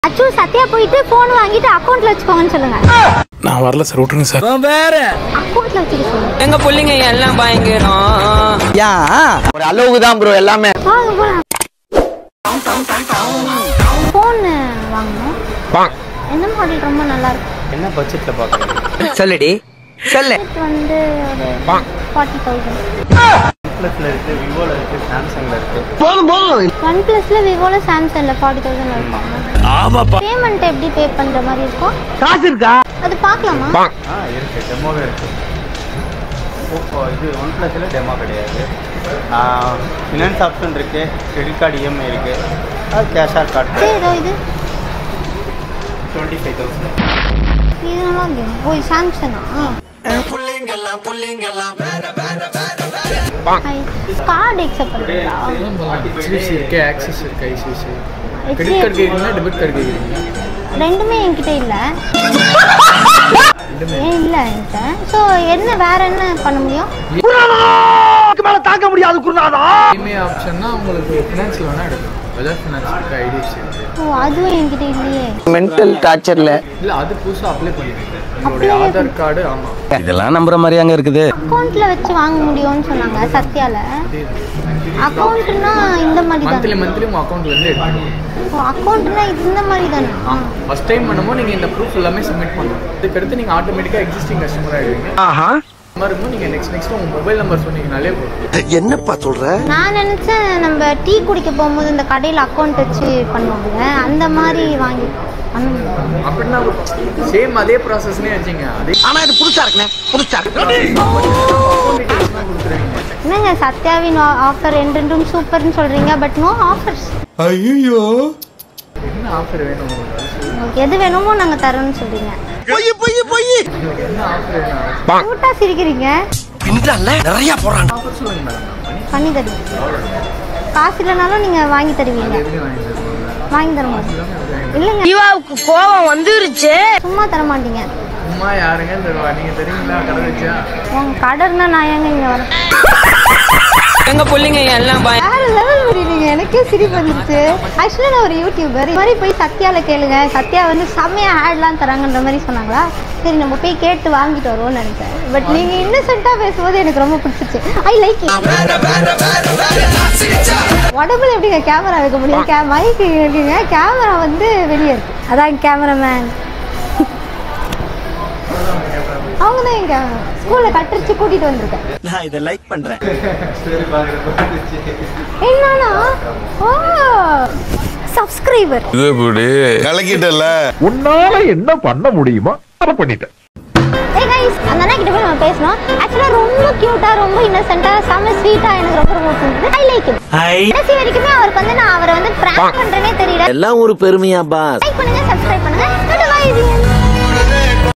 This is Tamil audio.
அச்சு சத்யா போயிட்டு போன் வாங்கிட்டு அக்கௌண்ட்ல வச்சுக்கோங்கன்னு சொல்லுங்க நான் வரல சார் விட்டுருங்க சார் அக்கௌண்ட்ல வச்சுக்க சொல்லுங்க எங்க புள்ளைங்க எல்லாம் பயங்கரம் ஒரு அளவுக்கு தான் ப்ரோ எல்லாமே வாங்க போலாம் போன் வாங்கணும் என்ன மாடல் ரொம்ப நல்லா இருக்கு என்ன பட்ஜெட்ல பாக்குறீங்க சொல்லுடி சொல்லு இது வந்து ஒரு ஃபார்ட்டி தௌசண்ட் பிளஸ்ல இருக்கு விவோல இருக்கு சாம்சங்ல இருக்கு ஒன் பிளஸ்ல விவோல சாம்சங்ல ஃபார்ட்டி தௌசண்ட் இருக்கும் பேமெண்ட் எப்படி பே பண்ற மாதிரி இருக்கும் காசு இருக்கா அது பார்க்கலாமா ஆ இருக்கு டெமோவே இருக்கு ஓப்போ இது ஒன் பிளஸ்ல டெமோ கிடையாது ஃபினான்ஸ் ஆப்ஷன் இருக்கு கிரெடிட் கார்டு இஎம்ஐ இருக்கு கேஷ் ஆர் கார்டு சரி இதோ இது டுவெண்ட்டி ஃபைவ் தௌசண்ட் இது நல்லா இருக்கு ஓ சாம்சங்கா கார்டு எக்ஸப்ட் பண்ணுறீங்களா ஹெச்டிஎஃப்சி இருக்கு ஆக்சிஸ் இருக்கு ஐசிசி கிரெடிட் கார்டு கேட்குறீங்களா டெபிட் கார்டு கேட்குறீங்களா ரெண்டுமே என்கிட்ட இல்ல ஏன் இல்ல என்கிட்ட ஸோ என்ன வேற என்ன பண்ண முடியும் இஎம்ஐ ஆப்ஷன்னா உங்களுக்கு ஃபினான்ஸில் வேணால் எடுக்கலாம் பஜாஜ் ஃபினான்ஸ் இருக்கு ஐடிஎஃப்சி இருக்கு ஓ அதுவும் என்கிட்ட இல்லையே மென்டல் டார்ச்சர்ல இல்லை அது புதுசாக அப்ளை பண்ணிருக்கேன் உங்களுடைய ஆதார் கார்டு ஆமாம் இதெல்லாம் நம்புற மாதிரி அங்க இருக்குது அக்கௌண்ட்ல வச்சு வாங்க முடியும்னு சொன்னாங்க சத்யால அக்கௌண்ட்னா இந்த மாதிரி மந்த்லி தானே மந்த்லி உங்கள் அக்கௌண்ட்லேருந்து எடுக்கணும் ஓ அக்கௌண்ட்னா இது இந்த மாதிரி தானே ஃபர்ஸ்ட் டைம் பண்ணும்போது நீங்கள் இந்த ப்ரூஃப் எல்லாமே சப்மிட் பண்ணணும் இதுக்கடுத்து நீங்கள் ஆட்டோமேட்டிக்காக எக்ஸிஸ்டிங் கஸ்டமர் ஆகிடுவீங்க இந்த மாதிரி இருக்கும் நீங்கள் நெக்ஸ்ட் நெக்ஸ்ட் உங்கள் மொபைல் நம்பர் சொன்னீங்கனாலே போதும் என்னப்பா சொல்ற நான் நினைச்சேன் நம்ம டீ குடிக்க போகும்போது இந்த கடையில் அக்கௌண்ட் வச்சு பண்ணுவாங்க அந்த மாதிரி வாங்கி பண்ண முடியாது. அப்படின்னா சேம் அதே ப்ராசஸ்னே வச்சுங்க அதே ஆனா இது புதுசா இருக்குண்ணே புதுசா டீட்டெயில்ஸ்லாம் கொடுத்துருவீங்க என்னங்க சத்யாவின் ஆஃபர் ரெண்டு ரெண்டும் சூப்பர்னு சொல்றீங்க பட் நோ ஆஃபர்ஸ் என்ன ஆஃபர் வேணும் உங்களுக்கு உங்களுக்கு எது வேணுமோ நாங்க தரோம்னு சொல்றீங்க உங்களுக்கு என்ன ஆஃபர் வேணும் கூட்டா சிரிக்கிறீங்க பின்றான்ல நிறைய போறான் ஆஃபர் சொல்லுங்க மேடம் பண்ணி தருவீங்க காசு இல்லைனாலும் நீங்க வாங்கி தருவீங்க எப்படி வாங்கி தருவாங்க வாங்கி தர மாட்டீங்க இல்லைங்க ஜீவாவுக்கு கோபம் வந்துருச்சு சும்மா தர மாட்டீங்க சும்மா யாருங்க தருவா நீங்கள் தெரியுங்களா கடை வச்சா உங்க கடன்னா நான் ஏங்க இங்க வரேன் எங்க புள்ளைங்க எல்லாம் பய வேற லெவல் புரியுறீங்க எனக்கே சிரிப்பு வந்துருச்சு ஆக்சுவலாக நான் ஒரு யூடியூபர் இது மாதிரி போய் சத்யால கேளுங்க சத்யா வந்து செம்மையா ஆட்லாம் தராங்கன்ற மாதிரி சொன்னாங்களா சரி நம்ம போய் கேட்டு வாங்கிட்டு வருவோம்னு நினைச்சேன் பட் நீங்க இன்னசென்ட்டா பேசும்போது எனக்கு ரொம்ப பிடிச்சிச்சு ஐ லைக் உடம்புல எப்படிங்க கேமரா வைக்க முடியும் கே மைக் இருக்குங்க கேமரா வந்து வெளியே இருக்கு அதான் கேமராமேன் அவங்க தான் என் கேமரா ஸ்கூல்ல கட்டரிச்சு கூட்டிட்டு வந்திருக்கேன் நான் இதை லைக் பண்றேன் என்னன்னா ஓ சப்ஸ்கிரைபர் இது இப்படி கலக்கிட்டல உன்னால என்ன பண்ண முடியுமோ அதை பண்ணிட்டேன் ஏய் கைஸ் அந்த அண்ணா கிட்ட போய் நம்ம பேசணும் ஆக்சுவலா ரொம்ப கியூட்டா ரொம்ப இன்னசென்ட்டா செம ஸ்வீட்டா எனக்கு ரொம்ப ரொம்ப பிடிச்சது ஐ லைக் இட் கடைசி வரைக்குமே அவருக்கு வந்து நான் அவரை வந்து பிராங்க் பண்றேனே தெரியல எல்லாம் ஒரு பெருமையா பாஸ் லைக் பண்ணுங்க சப்ஸ்கிரைப் பண்ணுங்க Bye bye.